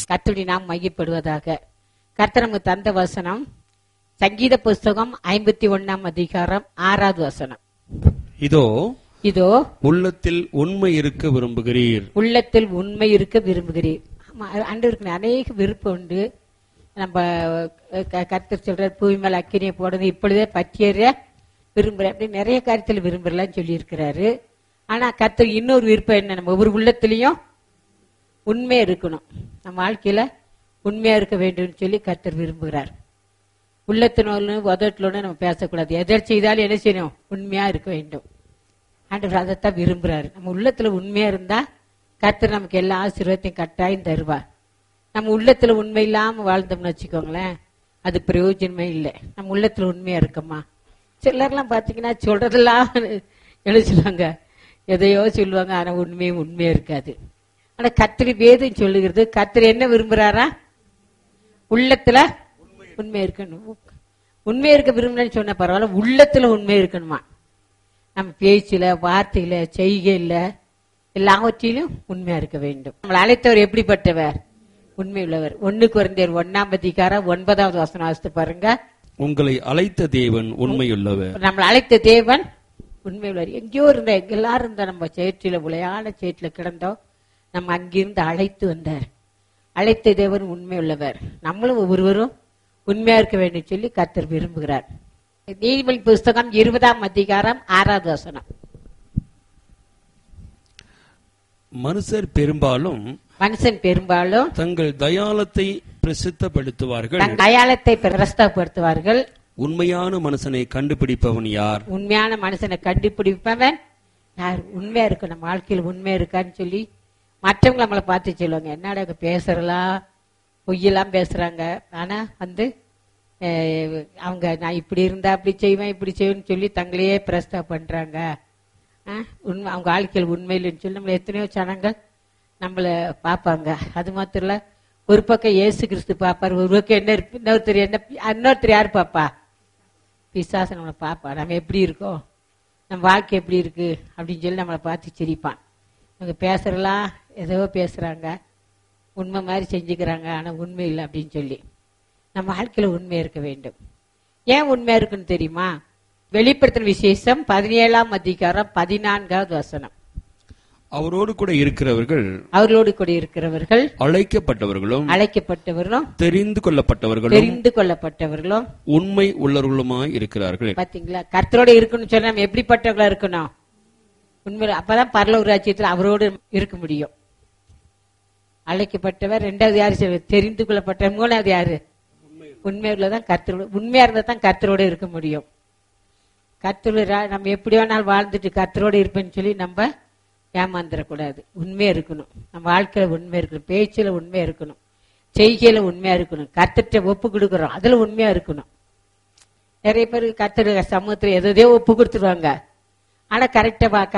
கர்த்தருடைய நாம் மையப்படுவதாக கர்த்தர் நமக்கு தந்த வசனம் சங்கீத புஸ்தகம் ஐம்பத்தி ஒண்ணாம் அதிகாரம் ஆறாவது வசனம் இதோ இதோ உள்ளத்தில் உண்மை இருக்க விரும்புகிறீர் உள்ளத்தில் உண்மை இருக்க விரும்புகிறீர் ஆமா, ஆண்டவருக்கு அநேக விருப்பம் உண்டு நம்ம க- கர்த்தர் சொல்ற பூமி மேல அக்கினியை போடுறது இப்பொழுதே பற்றியற விரும்புறேன் அப்படி நிறைய காரியத்தில் விரும்புறலாம் சொல்லி இருக்கிறாரு ஆனா கர்த்தர் இன்னொரு விருப்பம் என்ன நம்ம ஒவ்வொரு உள்ளத்திலையும் உண்மை இருக்கணும் நம்ம வாழ்க்கையில உண்மையா இருக்க வேண்டும்னு சொல்லி கர்த்தர் விரும்புகிறார் உள்ளத்தினோடு உதட்டிலோடு நம்ம பேசக்கூடாது எதை செய்தாலும் என்ன செய்யணும் உண்மையா இருக்க வேண்டும் ஆண்டவர் அதைத்தான் விரும்புறாரு நம்ம உள்ளத்துல உண்மையா இருந்தா கர்த்தர் நமக்கு எல்லா ஆசீர்வாதத்தையும் கட்டாயம் தருவார் நம்ம உள்ளத்துல உண்மை இல்லாம வாழ்ந்தோம்னு வச்சுக்கோங்களேன் அது பிரயோஜனமே இல்லை நம்ம உள்ளத்துல உண்மையா இருக்கோமா சிலர்லாம் பாத்தீங்கன்னா சொல்றதெல்லாம் என்ன சொல்லுவாங்க எதையோ சொல்லுவாங்க ஆனா உண்மையும் உண்மையா இருக்காது ஆனா கத்திரி வேதம் சொல்லுகிறது கத்திரி என்ன விரும்புறாரா உள்ளத்துல உண்மை இருக்கணும் உண்மை இருக்க விரும்புறேன்னு சொன்ன பரவாயில்ல உள்ளத்துல உண்மை இருக்கணுமா நம்ம பேச்சுல வார்த்தையில செய்கையில எல்லாவற்றிலும் உண்மையா இருக்க வேண்டும் நம்மளை அழைத்தவர் எப்படிப்பட்டவர் உண்மை உள்ளவர் ஒண்ணு குறைந்தர் ஒன்னாம் அதிகாரம் ஒன்பதாவது வசனம் வாசித்து பாருங்க உங்களை அழைத்த தேவன் உண்மையுள்ளவர் நம்மளை அழைத்த தேவன் உண்மை உள்ளவர் எங்கேயோ இருந்த எல்லாரும் இருந்த நம்ம சேற்றில உளையான சேற்றில கிடந்தோம் நம்ம அங்கிருந்து அழைத்து வந்தார் அழைத்த தேவன் உண்மை உள்ளவர் நம்மளும் ஒவ்வொருவரும் உண்மையா இருக்க வேண்டும் சொல்லி கர்த்தர் விரும்புகிறார் நீதிமொழி புஸ்தகம் இருபதாம் அதிகாரம் ஆறாவது வசனம் மனுஷர் பெரும்பாலும் மனுஷன் பெரும்பாலும் தங்கள் தயாளத்தை பிரசித்தப்படுத்துவார்கள் தன் அடையாளத்தை பிரஸ்தப்படுத்துவார்கள் உண்மையான மனுஷனை கண்டுபிடிப்பவன் யார் உண்மையான மனுஷனை கண்டுபிடிப்பவன் யார் உண்மையா இருக்கு நம்ம வாழ்க்கையில் உண்மையா இருக்கான்னு சொல்லி மற்றவங்க நம்மளை பார்த்து சொல்லுவாங்க என்னடா இவங்க பேசுறலாம் பொய்யெல்லாம் பேசுறாங்க ஆனா வந்து அஹ், அவங்க நான் இப்படி இருந்தா அப்படி செய்வேன் இப்படி செய்வேன்னு சொல்லி தங்களையே பிரஸ்தா பண்றாங்க அஹ், உண்மை அவங்க வாழ்க்கையில் உண்மையில்லைன்னு சொல்லி நம்மள எத்தனையோ ஜனங்கள் நம்மள பார்ப்பாங்க அது மாத்திரம் இல்ல ஒரு பக்கம் இயேசு கிறிஸ்து பார்ப்பார் ஒரு பக்கம் என்ன இருப்பு- இன்னொருத்தர் என்ன இன்னொருத்தர் யார் பாப்பா பிசாசு நம்மளை பார்ப்பான் நம்ம எப்படி இருக்கோம் நம்ம வாழ்க்கை எப்படி இருக்கு அப்படின்னு சொல்லி நம்மளை பார்த்து சிரிப்பான் இவங்க பேசுறலாம் ஏதோ பேசுறாங்க உண்மை மாதிரி செஞ்சுக்கிறாங்க ஆனா உண்மை இல்லை அப்படின்னு சொல்லி நம்ம வாழ்க்கையில உண்மை இருக்க வேண்டும் ஏன் உண்மையா இருக்குன்னு தெரியுமா வெளிப்படுத்தின விசேஷம் பதினேழாம் அதிகாரம் பதினான்காவது வசனம் அவரோடு கூட இருக்கிறவர்கள் அவர்களோடு கூட இருக்கிறவர்கள் அழைக்கப்பட்டவர்களும் அழைக்கப்பட்டவர்களும் தெரிந்து கொள்ளப்பட்டவர்களும் தெரிந்து கொள்ளப்பட்டவர்களும் உண்மை உள்ளவர்களுமாய் இருக்கிறார்கள் பாத்தீங்களா கர்த்தரோட இருக்கணும்னு சொன்னா நம்ம எப்படிப்பட்டவங்களா இருக்கணும் உண்மையில அப்பதான் பரலோக ராஜ்யத்துல அவரோடு இருக்க முடியும் அழைக்கப்பட்டவர் ரெண்டாவது யாரு சொல்றது? தெரிந்து கொள்ளப்பட்ட மூணாவது யாரு உண்மையுள்ளதான் கர்த்தரோட உண்மையா இருந்தா தான் கர்த்தரோட இருக்க முடியும் கர்த்தரோட நம்ம எப்படி வேணாலும் வாழ்ந்துட்டு கர்த்தரோட இருப்பேன்னு சொல்லி நம்ம ஏமாந்துடக்கூடாது உண்மையா இருக்கணும் நம்ம வாழ்க்கையில உண்மை இருக்கணும் பேச்சுல உண்மையா இருக்கணும் செய்கையில உண்மையா இருக்கணும் கர்த்தர்கிட்ட ஒப்பு கொடுக்கறோம் அதுல உண்மையா இருக்கணும் நிறைய பேர் கர்த்தர் சமூகத்துல எதையோ ஒப்பு கொடுத்துருவாங்க ஆனா கரெக்டா